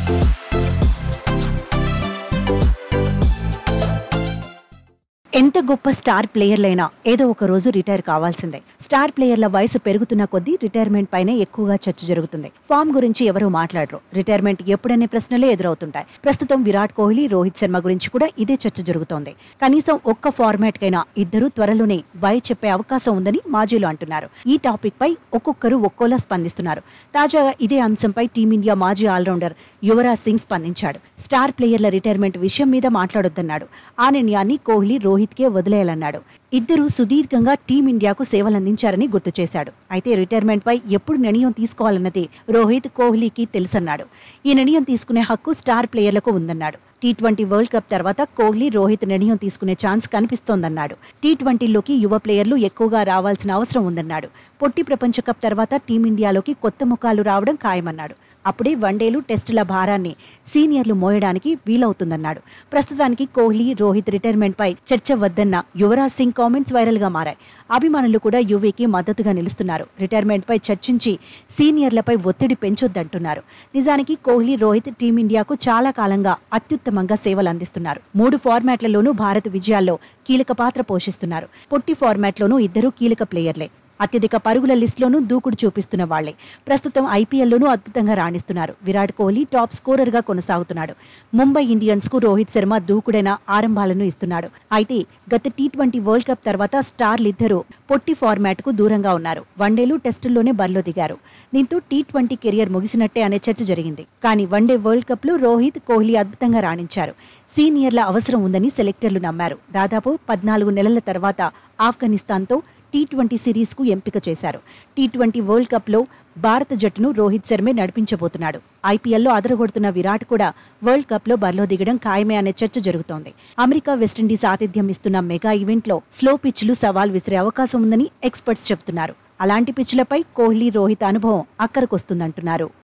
ఎంత గొప్ప స్టార్ ప్లేయర్లైనా ఏదో ఒక రోజు రిటైర్ కావాల్సిందే స్టార్ ప్లేయర్ల వయసు పెరుగుతున్న కొద్దీ రిటైర్మెంట్ పైనే ఎక్కువగా చర్చ జరుగుతుంది ఫామ్ గురించి ఎవరూ మాట్లాడరు రిటైర్మెంట్ ఎప్పుడనే ప్రశ్నలే ఎదురవుతుంటాయి ప్రస్తుతం విరాట్ కోహ్లీ రోహిత్ శర్మ గురించి కూడా ఇదే చర్చ జరుగుతోంది కనీసం ఒక్క ఫార్మాట్ కైనా ఇద్దరు త్వరలోనే బై చెప్పే అవకాశం ఉందని మాజీలు అంటున్నారు ఈ టాపిక్ పై ఒక్కొక్కరు ఒక్కోలా స్పందిస్తున్నారు తాజాగా ఇదే అంశంపై టీమిండియా మాజీ ఆల్రౌండర్ యువరాజ్ సింగ్ స్పందించాడు స్టార్ ప్లేయర్ల రిటైర్మెంట్ విషయం మీద మాట్లాడొద్దన్నాడు ఆ నిర్ణయాన్ని కోహ్లీ రోహిత్కే వదిలేయాలన్నాడు ఇద్దరు సుదీర్ఘంగా టీమిండియాకు సేవలందించారని గుర్తు చేశాడు అయితే రిటైర్మెంట్ పై ఎప్పుడు నిర్ణయం తీసుకోవాలన్నది రోహిత్ కోహ్లీకి తెలుసన్నాడు ఈ నిర్ణయం తీసుకునే హక్కు స్టార్ ప్లేయర్లకు ఉందన్నాడు టీ ట్వంటీ వరల్డ్ కప్ తర్వాత కోహ్లీ రోహిత్ నిర్ణయం తీసుకునే ఛాన్స్ కనిపిస్తోందన్నాడు టీ ట్వంటీలోకి యువ ప్లేయర్లు ఎక్కువగా రావాల్సిన అవసరం ఉందన్నాడు పొట్టి ప్రపంచ కప్ తర్వాత టీమిండియాలోకి కొత్త ముఖాలు రావడం ఖాయమన్నాడు అప్పుడే వన్డేలు టెస్టుల భారాన్ని సీనియర్లు మోయడానికి వీలవుతుందన్నాడు ప్రస్తుతానికి కోహ్లీ రోహిత్ రిటైర్మెంట్ పై చర్చ వద్దన్న యువరాజ్ సింగ్ కామెంట్స్ వైరల్ గా మారాయి అభిమానులు కూడా యువీకి మద్దతుగా నిలుస్తున్నారు రిటైర్మెంట్ పై చర్చించి సీనియర్లపై ఒత్తిడి పెంచొద్దంటున్నారు నిజానికి కోహ్లీ రోహిత్ టీమిండియాకు చాలా కాలంగా అత్యుత్తమంగా సేవలు అందిస్తున్నారు మూడు ఫార్మాట్లలోనూ భారత్ విజయాల్లో కీలక పాత్ర పోషిస్తున్నారు పొట్టి ఫార్మాట్లోనూ ఇద్దరు కీలక ప్లేయర్లే అత్యధిక పరుగుల లిస్టులోనూ దూకుడు చూపిస్తున్న వాళ్లే ప్రస్తుతం ఐపీఎల్లోనూ అద్భుతంగా రాణిస్తున్నారు విరాట్ కోహ్లీ టాప్ స్కోరర్ గా కొనసాగుతున్నాడు ముంబై ఇండియన్స్ కు రోహిత్ శర్మ దూకుడైన ఆరంభాలను ఇస్తున్నాడు అయితే గత టీ ట్వంటీ వరల్డ్ కప్ తర్వాత స్టార్లిద్దరూ పొట్టి ఫార్మాట్ కు దూరంగా ఉన్నారు వన్డేలు టెస్టుల్లోనే బరిలో దిగారు దీంతో టీ ట్వంటీ కెరియర్ ముగిసినట్టే అనే చర్చ జరిగింది కానీ వన్డే వరల్డ్ కప్ లో రోహిత్ కోహ్లీ అద్భుతంగా రాణించారు సీనియర్ల అవసరం ఉందని సెలెక్టర్లు నమ్మారు దాదాపు పద్నాలుగు నెలల తర్వాత ఆఫ్ఘనిస్తాన్తో టీ ట్వంటీ సిరీస్కు ఎంపిక చేశారు టీ ట్వంటీ వరల్డ్ కప్లో భారత జట్టును రోహిత్ శర్మే నడిపించబోతున్నాడు ఐపీఎల్లో అదరగొడుతున్న విరాట్ కూడా వరల్డ్ కప్లో బరిలో దిగడం ఖాయమే అనే చర్చ జరుగుతోంది అమెరికా వెస్టిండీస్ ఆతిథ్యం ఇస్తున్న మెగా ఈవెంట్లో స్లో పిచ్లు సవాల్ విసిరే అవకాశం ఉందని ఎక్స్పర్ట్స్ చెబుతున్నారు అలాంటి పిచ్లపై కోహ్లీ రోహిత్ అనుభవం అక్కరకొస్తుందంటున్నారు